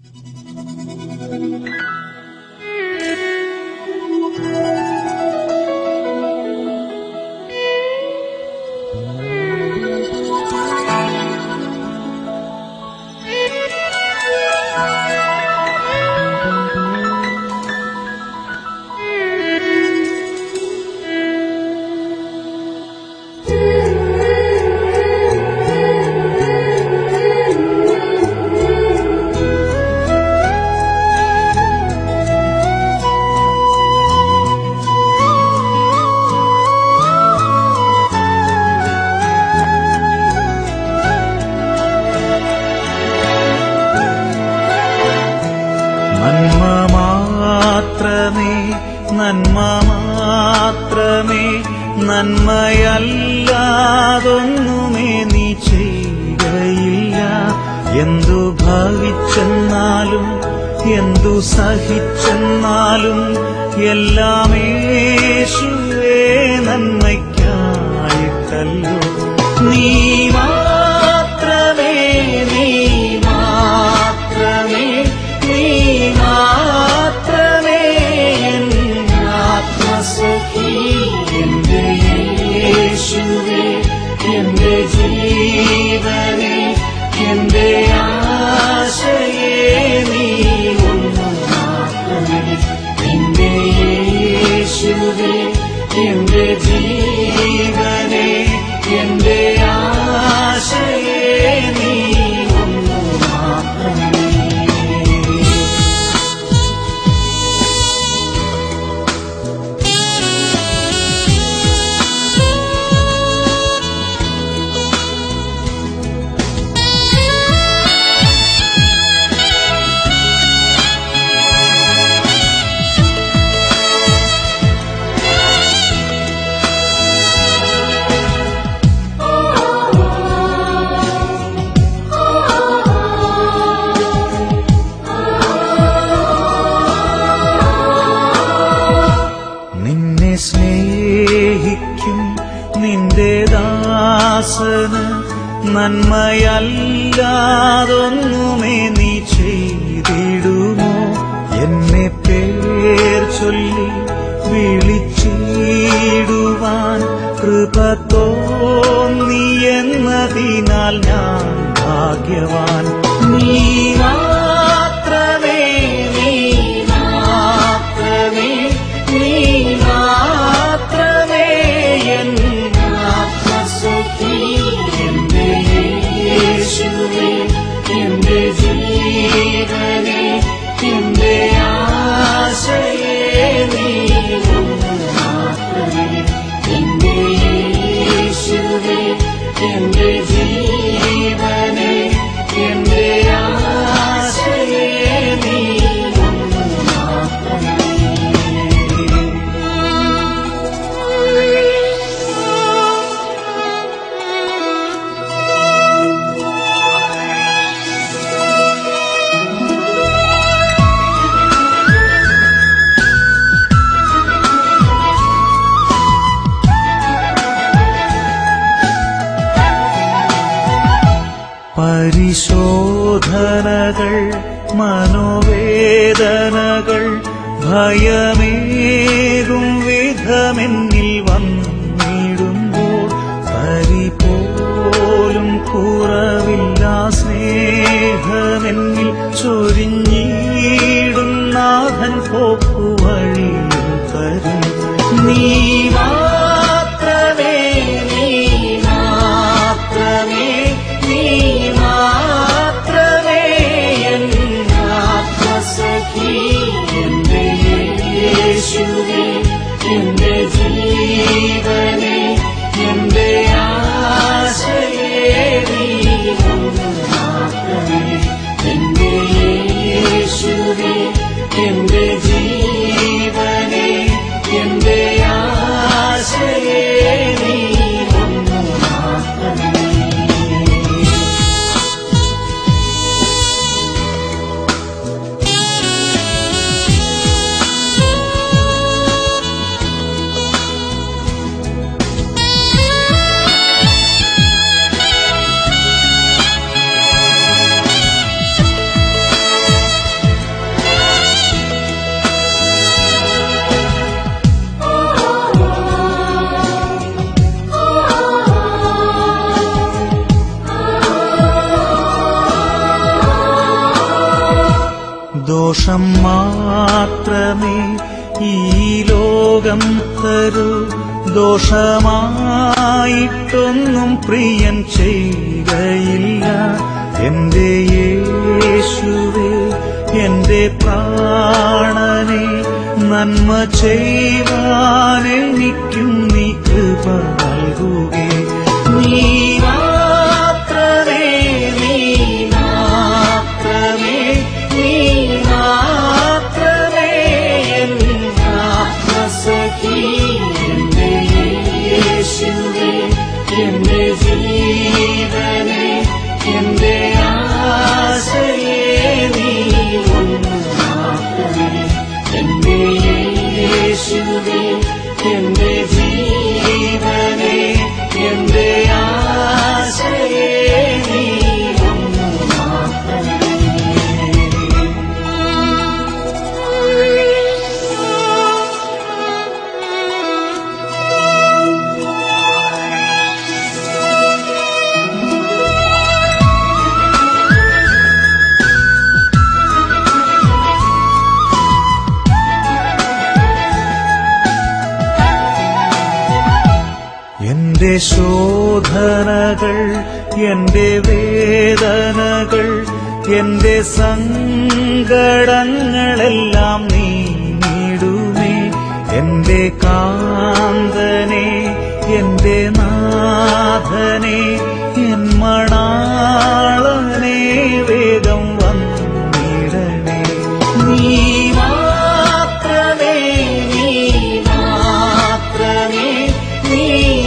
നന്മ മാത്രമേ നന്മ മാത്രമേ നന്മയല്ലാതൊന്നുമേ നീ ചെയ്യുകയില്ല എന്തു ഭവിച്ചെന്നാലും എന്തു സഹിച്ചെന്നാലും എല്ലാമേശുവേ നന്മയ്ക്കായിട്ടല്ലോ നീ മാത്രമേ നീ മാത്രമേ നീ മാത്രമേ എൻ ആത്മസഖി എന്റെ യേശുവേ എന്റെ ജീവനെ എന്റെ ആശയേ നീ ഒന്ന് മാത്രമേ എന്റെ യേശുവേ എന്റെ ജീവനെ എന്റെ ആശയേ നീ ഒന്ന് മാത്രമേ നിന്നെ സ്നേഹിക്കും നിന്റെ ദാസന് നന്മയല്ലാതൊന്നുമേ നീ ചെയ്തിടുമോ എന്നെ പേർ ചൊല്ലി വിളിച്ചിടുവാൻ കൃപ തോന്നി എന്നതിനാൽ ഞാൻ ഭാഗ്യവാൻ നീ മാത്രമേ നീ മാത്രമേ നീ മാത്രമേ എൻ ആത്മസുഖി എന്റെ യേശുവേ എന്റെ ജീവനെ എന്റെ ആശയേ നീ ഒന്ന് മാത്രമേ എന്റെ യേശുവേ എന്റെ ജീവനെ എന്റെ ആശയേ നീ ഒന്ന് മാത്രമേ പരിശോധനകൾ മനോവേദനകൾ ഭയമേകും വിധമെന്നിൽ വന്നിടുമ്പോൾ പരിപോലും കുറവില്ല സ്നേഹമെന്നിൽ ചൊരിഞ്ഞിടും നാഥൻ പോക്കുവഴിയും തരും നീ മാത്രമേ നീ മാത്രമേ നീ മാത്രമേ എൻ ആത്മസഖി എന്റെ യേശുവേ എന്റെ ജീവനെ എന്റെ ആശയേ നീ ഒന്ന് മാത്രമേ എന്റെ യേശുവേ എന്റെ ജീവനെ എന്റെ ആ സുഖം തരൂ ദോഷമായിട്ടൊന്നും പ്രിയൻ ചെയ്യുകയില്ല എന്റെ യേശുവേ എന്റെ പ്രാണനെ നന്മ ചെയ്യുവാനെനിക്കും നീ കൃപ നൽകുകേ നീ മാത്രമേ നീ മാത്രമേ നീ മാത്രമേ എൻ ആത്മസഖി എന്റെ യേശുവേ എന്റെ ജീവനെ എന്റെ ആശയെ നീ ഒന്ന് മാത്രമേ എന്റെ യേശുവേ എന്റെ ജീവനെ എന്റെ ആശയെ നീ ഒന്ന് മാത്രമേ എന്റെ ശോധനകൾ എന്റെ വേദനകൾ എന്റെ സങ്കടങ്ങളെല്ലാം നീങ്ങിടുമേ എന്റെ കാന്തനെ എന്റെ നാഥനെ എൻ മണാളനെ വേഗം വന്നിടണേ നീ മാത്രമേ നീ മാത്രമേ നീ